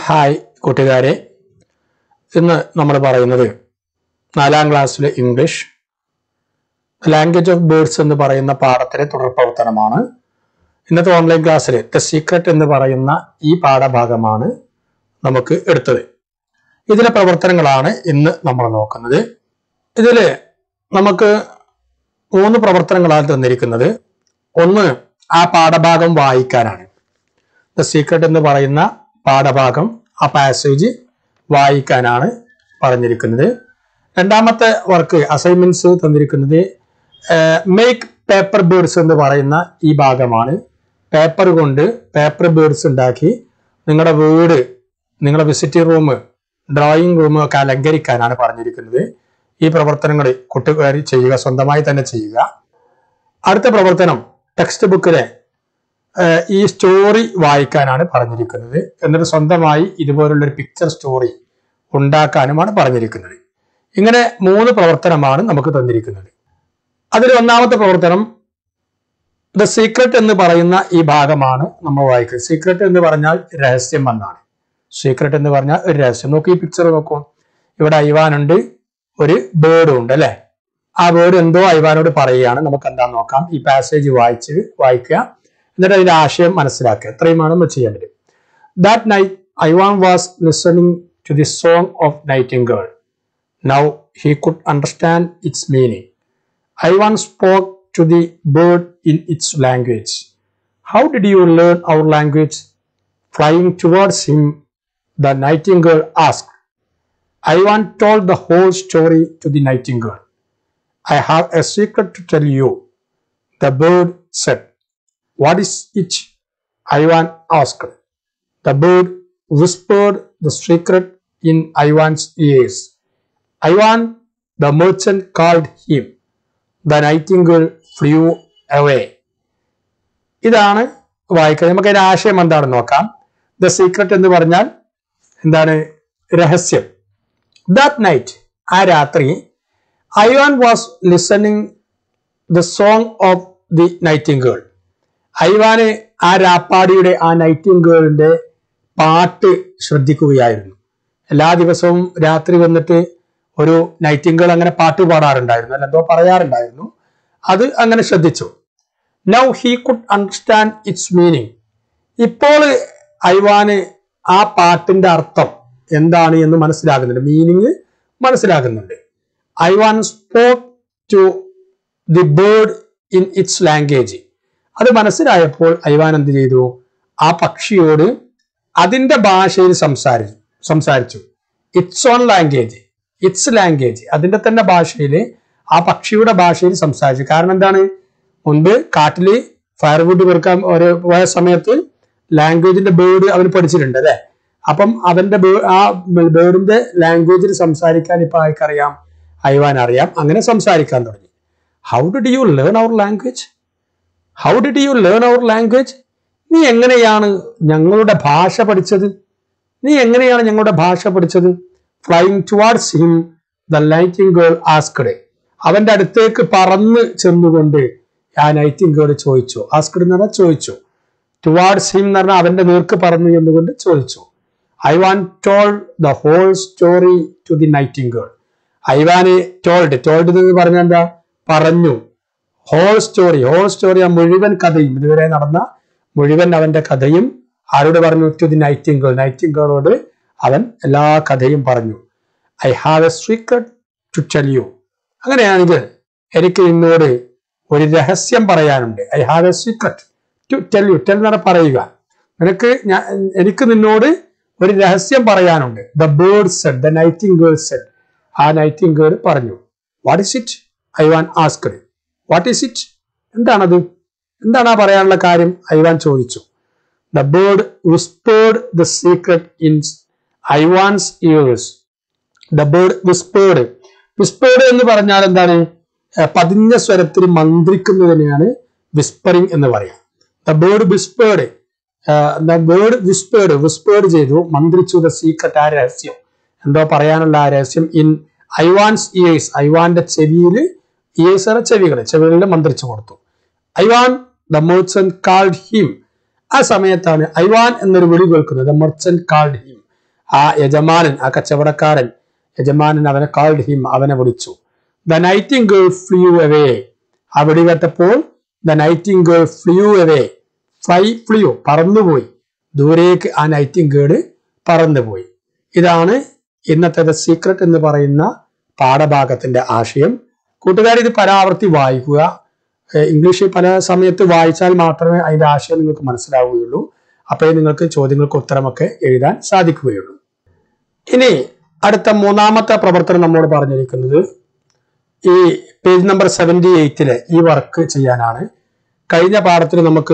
Hi കൂട്ടുകാരെ ഇന്ന് നമ്മൾ പറയുന്നത് നാലാം ക്ലാസ്സിലെ ഇംഗ്ലീഷ് ലാംഗ്വേജ് ഓഫ് ബേർഡ്സ് എന്ന് പറയുന്ന പാഠത്തിലെ തുടർ പ്രവർത്തനമാണ് ഇന്നത്തെ ഓൺലൈൻ ക്ലാസ്സിൽ ദ സീക്രട്ട് എന്ന് പറയുന്ന ഈ പാഠഭാഗമാണ് നമുക്ക് എടുത്തത് ഇതിലെ പ്രവർത്തനങ്ങളാണ് ഇന്ന് നമ്മൾ നോക്കുന്നത് ഇതിൽ നമുക്ക് മൂന്ന് പ്രവർത്തനങ്ങളാണ് തന്നിരിക്കുന്നത് ഒന്ന് ആ പാഠഭാഗം വായിക്കാനാണ് ദ സീക്രട്ട് എന്ന് പറയുന്ന പാഠഭാഗം ആ പാസേജ് വായിക്കാനാണ് പറഞ്ഞിരിക്കുന്നത് രണ്ടാമത്തെ വർക്ക് അസൈൻമെന്റ്സ് തന്നിരിക്കുന്നത് മേക്ക് പേപ്പർ ബേർഡ്സ് എന്ന് പറയുന്ന ഈ ഭാഗമാണ് പേപ്പർ കൊണ്ട് പേപ്പർ ബേർഡ്സ് ഉണ്ടാക്കി നിങ്ങളുടെ വീട് നിങ്ങളുടെ വിസിറ്റിംഗ് റൂം ഡ്രോയിങ് റൂം ഒക്കെ അലങ്കരിക്കാനാണ് പറഞ്ഞിരിക്കുന്നത് ഈ പ്രവർത്തനങ്ങൾ കുട്ടികാർ ചെയ്യുക സ്വന്തമായി തന്നെ ചെയ്യുക അടുത്ത പ്രവർത്തനം ടെക്സ്റ്റ് ബുക്കിലെ ഏഹ് ഈ സ്റ്റോറി വായിക്കാനാണ് പറഞ്ഞിരിക്കുന്നത് എന്നിട്ട് സ്വന്തമായി ഇതുപോലുള്ള ഒരു പിക്ചർ സ്റ്റോറി ഉണ്ടാക്കാനുമാണ് പറഞ്ഞിരിക്കുന്നത് ഇങ്ങനെ മൂന്ന് പ്രവർത്തനമാണ് നമുക്ക് തന്നിരിക്കുന്നത് അതിൽ ഒന്നാമത്തെ പ്രവർത്തനം ദ സീക്രട്ട് എന്ന് പറയുന്ന ഈ ഭാഗമാണ് നമ്മൾ വായിക്കുന്നത് സീക്രട്ട് എന്ന് പറഞ്ഞാൽ രഹസ്യം എന്നാണ് സീക്രട്ട് എന്ന് പറഞ്ഞാൽ ഒരു രഹസ്യം നോക്കൂ ഈ പിക്ചർ നോക്കൂ ഇവിടെ ഐവാനുണ്ട് ഒരു ബേർഡും ഉണ്ട് അല്ലെ ആ ബേർഡ് എന്തോ ഐവാനോട് പറയുകയാണ് നമുക്ക് എന്താ നോക്കാം ഈ പാസേജ് വായിച്ച് വായിക്കുക എന്നിട്ട് അതിന്റെ ആശയം മനസ്സിലാക്കുക ഇത്രയുമാണ് നമ്മൾ ചെയ്യേണ്ടത് that night Ivan was listening to the song of nightingale now he could understand its meaning Ivan spoke to the bird in its language how did you learn our language flying towards him the nightingale ask Ivan told the whole story to the nightingale. I have a secret to tell you, the bird said. What is it? Ivan asked. The bird whispered the secret in Ivan's ears. Ivan, the merchant, called him. The nightingale flew away. ഇതാണ് വായിക്കുന്നത് നമുക്ക് അതിന്റെ ആശയം എന്താണെന്ന് നോക്കാം the secret എന്ന് പറഞ്ഞാൽ എന്താണ് രഹസ്യം ദാറ്റ് നൈറ്റ് ആ രാത്രി Ivan was listening the song of the nightingale ഐവാന് ആ രാപ്പാടിയുടെ ആ നൈറ്റിംഗ് ഗേളിന്റെ പാട്ട് ശ്രദ്ധിക്കുകയായിരുന്നു എല്ലാ ദിവസവും രാത്രി വന്നിട്ട് ഒരു നൈറ്റിംഗ് ഗേൾ അങ്ങനെ പാട്ട് പാടാറുണ്ടായിരുന്നു അല്ല എന്തോ പറയാറുണ്ടായിരുന്നു അത് അങ്ങനെ ശ്രദ്ധിച്ചു now he could understand its meaning ഇപ്പോൾ ഐവാന് ആ പാട്ടിന്റെ അർത്ഥം എന്താണ് എന്ന് മനസ്സിലാകുന്നുണ്ട് മീനിങ് മനസ്സിലാകുന്നുണ്ട് Ivan spoke to the bird in its language അത് മനസ്സിലായപ്പോൾ ഐവാൻ എന്ത് ചെയ്തു ആ പക്ഷിയോട് അതിന്റെ ഭാഷയിൽ സംസാരിച്ചു സംസാരിച്ചു its own language its language അതിന്റെ തന്നെ ഭാഷയിൽ ആ പക്ഷിയുടെ ഭാഷയിൽ സംസാരിച്ചു കാരണം എന്താണ് മുൻപ് കാട്ടില് ഫയർവുഡ് പെറുക്കാൻ ഒരു പോയ സമയത്ത് ലാംഗ്വേജിന്റെ ബേർഡ് അവന് പഠിച്ചിട്ടുണ്ട് അല്ലെ അപ്പം അവന്റെ ബേ- ആ ബേർഡിന്റെ ലാംഗ്വേജിൽ സംസാരിക്കാൻ ഇപ്പൊ ആർക്കറിയാം ഐവാൻ അറിയാം അങ്ങനെ സംസാരിക്കാൻ തുടങ്ങി how did you learn our language how did you learn our language നീ എങ്ങനെയാണ് ഞങ്ങളുടെ ഭാഷ പഠിച്ചത് നീ എങ്ങനെയാണ് ഞങ്ങളുടെ ഭാഷ പഠിച്ചത് flying towards him the nightingale asked അവന്റെ അടുത്തേക്ക് പറന്ന് ചെന്നുകൊണ്ട് ആ നൈറ്റിംഗ് ഗേൾ ചോദിച്ചു ആസ്കഡ് എന്ന് പറഞ്ഞാൽ ചോദിച്ചു ടുവാർഡ്സ് ഹിം എന്ന് പറഞ്ഞാൽ അവന്റെ നേർക്ക് പറന്നു എന്നുകൊണ്ട് ചോദിച്ചു Ivan told the whole story to the nightingale ഐവാന് ടോൾഡ് ടോൾഡ് എന്ന് പറഞ്ഞാൽ എന്താ പറഞ്ഞു ഹോൾ സ്റ്റോറി ഹോൾ സ്റ്റോറി ആ മുഴുവൻ കഥയും ഇതുവരെ നടന്ന മുഴുവൻ അവന്റെ കഥയും ആരോട് പറഞ്ഞു ടു ദി നൈറ്റിംഗ് ഗേൾ നൈറ്റിംഗ് ഗേളോട് അവൻ എല്ലാ കഥയും പറഞ്ഞു I have a secret to tell you അങ്ങനെയാണെങ്കിൽ എനിക്ക് നിന്നോട് ഒരു രഹസ്യം പറയാനുണ്ട് I have a secret to tell you tell എന്ന് പറയുക നിനക്ക് ഞാൻ എനിക്ക് നിന്നോട് ഒരു രഹസ്യം പറയാനുണ്ട് the bird said the nightingale said ആ നൈറ്റിംഗ് ഗേൾ പറഞ്ഞു what is it Ivan asked what is it എന്താണത് എന്താണ് ആ പറയാനുള്ള കാര്യം ഐവാൻ ചോദിച്ചു the bird whispered the secret in Ivan's ears the bird whispered whispered എന്ന് പറഞ്ഞാൽ എന്താണ് ഏർ പതിഞ്ഞ സ്വരത്തിൽ മന്ത്രിക്കുന്നതിനെയാണ് വിസ്പറിംഗ് എന്ന് പറയാം the bird whispered the bird whispered whispered ചെയ്തു മന്ത്രിച്ചു ദ സീക്രട്ട് ആ രഹസ്യം എന്തോ പറയാനുള്ള ആ രഹസ്യം ഇൻ ഐവാൻസ് ഇയേഴ്സ് ഐവാന്റെ ചെവിയിൽ ഇയേഴ്സ് ചെവികൾ ചെവികളിൽ മന്ത്രിച്ചു കൊടുത്തു Ivan the merchant called him ആ സമയത്താണ് ഐവാൻ എന്നൊരു വിളി കേൾക്കുന്നത് ദ മെർച്ചന്റ് കാൾഡ് ഹിം ആ യജമാനൻ ആ കച്ചവടക്കാരൻ യജമാനൻ അവനെ കാൾഡ് ഹിം അവനെ വിളിച്ചു the nightingale flew away ആ വെടി കേട്ടപ്പോൾ the nightingale flew away fly flew പറന്നുപോയി ദൂരേക്ക് ആ നൈറ്റിംഗ് ഗേൾ പറന്നുപോയി ഇതാണ് ഇന്നത്തെ ദ സീക്രട്ട് എന്ന് പറയുന്ന പാഠഭാഗത്തിന്റെ ആശയം കൂട്ടുകാർ ഇത് പരാവർത്തി വായിക്കുക ഏഹ് ഇംഗ്ലീഷിൽ പല സമയത്ത് വായിച്ചാൽ മാത്രമേ അതിന്റെ ആശയം നിങ്ങൾക്ക് മനസ്സിലാവുകയുള്ളൂ അപ്പോഴേ നിങ്ങൾക്ക് ചോദ്യങ്ങൾക്ക് ഉത്തരമൊക്കെ എഴുതാൻ സാധിക്കുകയുള്ളൂ ഇനി അടുത്ത മൂന്നാമത്തെ പ്രവർത്തനം നമ്മോട് പറഞ്ഞിരിക്കുന്നത് ഈ പേജ് നമ്പർ സെവൻറ്റി എയ്റ്റിലെ ഈ വർക്ക് ചെയ്യാനാണ് കഴിഞ്ഞ പാഠത്തിൽ നമുക്ക്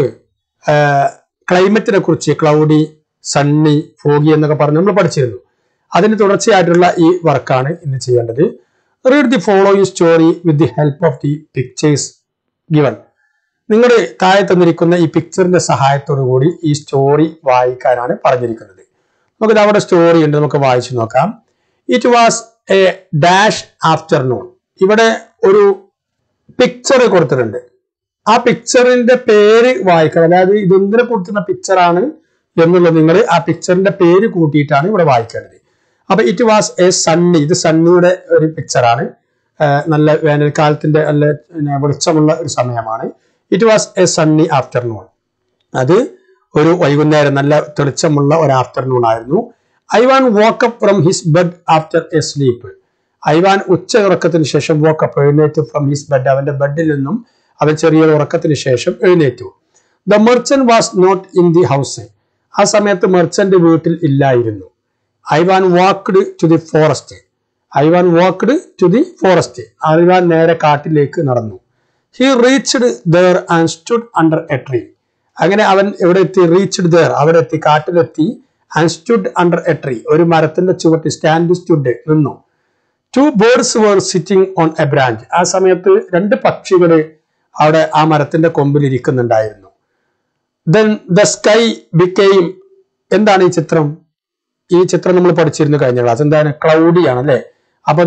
ക്ലൈമറ്റിനെ കുറിച്ച് ക്ലൗഡി സണ്ണി ഫോഗി എന്നൊക്കെ പറഞ്ഞ് നമ്മൾ പഠിച്ചിരുന്നു അതിന് തുടർച്ചയായിട്ടുള്ള ഈ വർക്കാണ് ഇന്ന് ചെയ്യേണ്ടത് read the following story with the help of the pictures given നിങ്ങൾ താഴെ തന്നിരിക്കുന്ന ഈ പിക്ചറിന്റെ സഹായത്തോടു കൂടി ഈ സ്റ്റോറി വായിക്കാനാണ് പറഞ്ഞിരിക്കുന്നത് നമുക്ക് അവിടെ സ്റ്റോറി ഉണ്ട് നമുക്ക് വായിച്ചു നോക്കാം it was a dash afternoon ഇവിടെ ഒരു പിക്ചർ കൊടുത്തിട്ടുണ്ട് ആ പിക്ചറിന്റെ പേര് വായിക്കണം അതായത് ഇതെന്തിനെ കുറിച്ചുള്ള പിക്ചറാണ് എന്നുള്ളത് നിങ്ങൾ ആ പിക്ചറിന്റെ പേര് കൂട്ടിയിട്ടാണ് ഇവിടെ വായിക്കേണ്ടത് അപ്പൊ ഇറ്റ് വാസ് എ സണ്ണി ഇത് സണ്ണിയുടെ ഒരു പിക്ചറാണ് നല്ല വേനൽക്കാലത്തിന്റെ നല്ല പിന്നെ വെളിച്ചമുള്ള ഒരു സമയമാണ് it was a sunny afternoon അത് ഒരു വൈകുന്നേരം നല്ല തെളിച്ചമുള്ള ഒരു ആഫ്റ്റർനൂൺ ആയിരുന്നു Ivan woke up from his bed after a sleep Ivan ഉച്ച ഉറക്കത്തിന് ശേഷം വോക്കപ്പ് എഴുന്നേറ്റ് ഫ്രം ഹിസ് ബെഡ് അവന്റെ ബെഡിൽ നിന്നും അവൻ ചെറിയൊരു ഉറക്കത്തിന് ശേഷം എഴുന്നേറ്റു the merchant was not in the house ആ സമയത്ത് മെർച്ചന്റ് വീട്ടിൽ ഇല്ലായിരുന്നു Ivan walked to the forest Ivan walked to the forest Ivan നേരെ കാട്ടിലേക്ക് നടന്നു he reached there and stood under a tree അങ്ങനെ അവൻ എവിടെ എത്തി റീച്ച്ഡ് ദർ അവിടെ എത്തി കാട്ടിലെത്തി and stood under a tree ഒരു മരത്തിന്റെ ചുവട്ടിൽ സ്റ്റാൻഡ് സ്റ്റുഡ് നിന്നു two birds were sitting on a branch ആ സമയത്ത് രണ്ട് പക്ഷികൾ അവിടെ ആ മരത്തിന്റെ കൊമ്പിൽ ഇരിക്കുന്നുണ്ടായിരുന്നു ദെൻ ദ സ്കൈ ബിക്കെയിം എന്താണ് ഈ ചിത്രം ഈ ചിത്രം നമ്മൾ പഠിച്ചിരുന്നു കഴിഞ്ഞ ക്ലാസ് എന്താണ് ക്ലൗഡി ആണ് അല്ലെ അപ്പൊ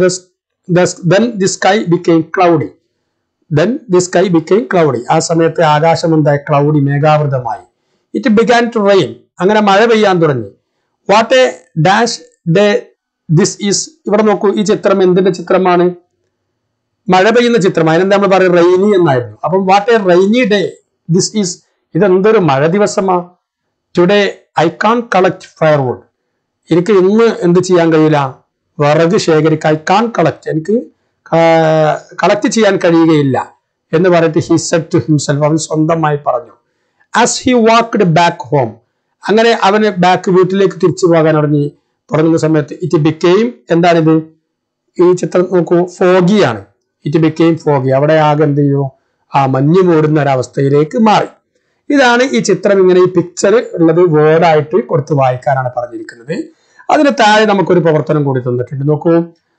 then the sky became cloudy then the sky became cloudy ആ സമയത്ത് ആകാശം എന്തായി ക്ലൗഡി മേഘാവൃതമായി ഇറ്റ് ബിഗാൻ ടു റെയിൻ അങ്ങനെ മഴ പെയ്യാൻ തുടങ്ങി what a dash day this is ഇവിടെ നോക്കൂ ഈ ചിത്രം എന്തിന്റെ ചിത്രമാണ് മഴ പെയ്യുന്ന ചിത്രം അതിനെന്താ നമ്മൾ പറയും റെയിനി എന്നായിരുന്നു അപ്പം what a rainy day this is ഇതെന്തൊരു മഴ ദിവസമാ today I can't collect firewood എനിക്ക് ഇന്ന് എന്ത് ചെയ്യാൻ കഴിയില്ല വിറക് ശേഖരിക്കാൻ ഐ കാൺ കളക്ട് എനിക്ക് കളക്ട് ചെയ്യാൻ കഴിയുകയില്ല എന്ന് പറഞ്ഞിട്ട് ഹി സെറ്റ് ടു ഹിംസെൽഫ് അവൻ സ്വന്തമായി പറഞ്ഞു as he walked back home അങ്ങനെ അവന് ബാക്ക് വീട്ടിലേക്ക് തിരിച്ചു പോകാൻ തുടങ്ങി തുടങ്ങുന്ന സമയത്ത് ഇറ്റ് ബിക്കെയിം എന്താണിത് ഈ ചിത്രം നോക്കൂ ഫോഗിയാണ് ഇറ്റ് ബിക്കെയിം ഫോഗി അവിടെ ആകെ എന്ത് ചെയ്യും ആ മഞ്ഞ് മൂടുന്ന ഒരവസ്ഥയിലേക്ക് മാറി ഇതാണ് ഈ ചിത്രം ഇങ്ങനെ ഈ പിക്ചർ ഉള്ളത് വേർഡായിട്ട് കൊടുത്ത് വായിക്കാനാണ് പറഞ്ഞിരിക്കുന്നത് അതിന് താഴെ നമുക്കൊരു പ്രവർത്തനം കൂടി തന്നിട്ടുണ്ട് നോക്കൂ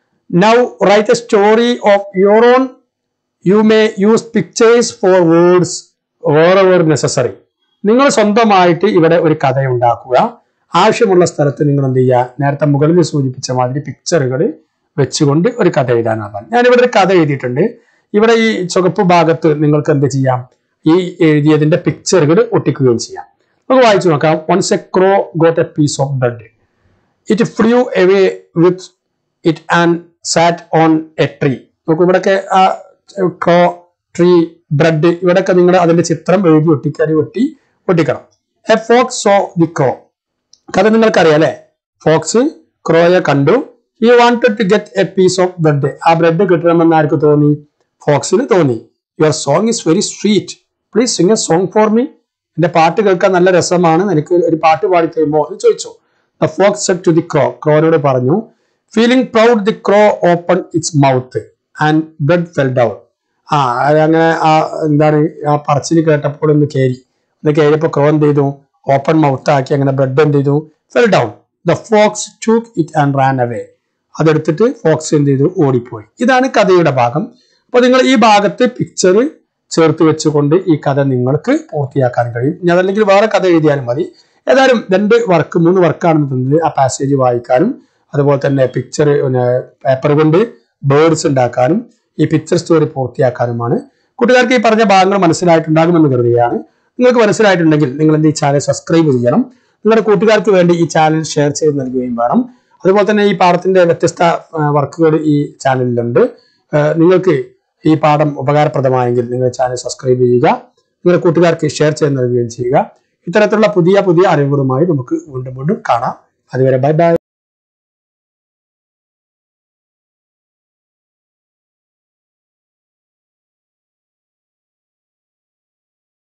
now write a story of your own you may use pictures for words where necessary നിങ്ങൾ സ്വന്തമായിട്ട് ഇവിടെ ഒരു കഥ ഉണ്ടാക്കുക ആവശ്യമുള്ള സ്ഥലത്ത് നിങ്ങൾ എന്ത് ചെയ്യുക നേരത്തെ മുകളിൽ സൂചിപ്പിച്ച മാതിരി പിക്ചറുകൾ വെച്ചുകൊണ്ട് ഒരു കഥ എഴുതാനാവാൻ ഞാനിവിടെ ഒരു കഥ എഴുതിയിട്ടുണ്ട് ഇവിടെ ഈ ചുവപ്പ് ഭാഗത്ത് നിങ്ങൾക്ക് എന്ത് ചെയ്യാം ഈ എഴുതിയതിന്റെ പിക്ചറുകൾ ഒട്ടിക്കുകയും ചെയ്യാം നമുക്ക് വായിച്ചു നോക്കാം once a crow got a piece of bread it flew away with it and sat on a tree നോക്കൂ ഇവിടെയൊക്കെ ആ ക്രോ ട്രീ ബ്രെഡ് ഇവിടെയൊക്കെ നിങ്ങൾ അതിന്റെ ചിത്രം എഴുതി ഒട്ടിക്കാൻ ഒട്ടി ഒട്ടിക്കണം a fox saw the crow കഥ നിങ്ങൾക്കറിയാം അല്ലെ ഫോക്സ് ക്രോയെ കണ്ടു he wanted to get a piece of bread ആ ബ്രെഡ് കിട്ടണമെന്ന് ആർക്ക് തോന്നി ഫോക്സിന് തോന്നി your song is very sweet please sing a song for me എന്റെ പാട്ട് കേൾക്കാൻ നല്ല രസമാണ് എനിക്ക് ഒരു പാട്ട് പാടി തരുമോ എന്ന് ചോദിച്ചു the fox said to the crow ക്രോനോട് പറഞ്ഞു feeling proud the crow open its mouth and bread fell down ആ അത് അങ്ങനെ ആ എന്താണ് ആ പറച്ചിൽ കേട്ടപ്പോൾ ഒന്ന് കയറി ഒന്ന് കയറിയപ്പോൾ ക്രോ എന്ത് ചെയ്തു ഓപ്പൺ മൗത്ത് ആക്കി അങ്ങനെ ബ്രെഡ് എന്ത് ചെയ്തു fell down the fox took it and ran away അതെടുത്തിട്ട് ഫോക്സ് എന്ത് ചെയ്തു ഓടിപ്പോയി ഇതാണ് കഥയുടെ ഭാഗം അപ്പൊ നിങ്ങൾ ഈ ഭാഗത്ത് പിക്ചർ ചേർത്ത് വെച്ചുകൊണ്ട് ഈ കഥ നിങ്ങൾക്ക് പൂർത്തിയാക്കാൻ കഴിയും ഇനി അതല്ലെങ്കിൽ വേറെ കഥ എഴുതിയാലും മതി ഏതായാലും രണ്ട് വർക്ക് മൂന്ന് വർക്കാണ് തന്നത് ആ പാസേജ് വായിക്കാനും അതുപോലെ തന്നെ പിക്ചർ പിന്നെ പേപ്പർ കൊണ്ട് ബേർഡ്സ് ഉണ്ടാക്കാനും ഈ പിക്ചർ സ്റ്റോറി പൂർത്തിയാക്കാനുമാണ് കൂട്ടുകാർക്ക് ഈ പറഞ്ഞ ഭാഗങ്ങൾ മനസ്സിലായിട്ടുണ്ടാകുമെന്ന് കരുതുകയാണ് നിങ്ങൾക്ക് മനസ്സിലായിട്ടുണ്ടെങ്കിൽ നിങ്ങൾ എന്ത് ഈ ചാനൽ സബ്സ്ക്രൈബ് ചെയ്യണം നിങ്ങളുടെ കൂട്ടുകാർക്ക് വേണ്ടി ഈ ചാനൽ ഷെയർ ചെയ്ത് നൽകുകയും വേണം അതുപോലെ തന്നെ ഈ പാഠത്തിന്റെ വ്യത്യസ്ത വർക്കുകൾ ഈ ചാനലിലുണ്ട് ആ, നിങ്ങൾക്ക് ഈ പാഠം ഉപകാരപ്രദമായെങ്കിൽ നിങ്ങൾ ചാനൽ സബ്സ്ക്രൈബ് ചെയ്യുക നിങ്ങളുടെ കൂട്ടുകാർക്ക് ഷെയർ ചെയ്ത് നൽകുകയും ചെയ്യുക ഇത്തരത്തിലുള്ള പുതിയ പുതിയ അറിവുകളുമായി നമുക്ക് വീണ്ടും വീണ്ടും കാണാം അതുവരെ ബൈ ബൈ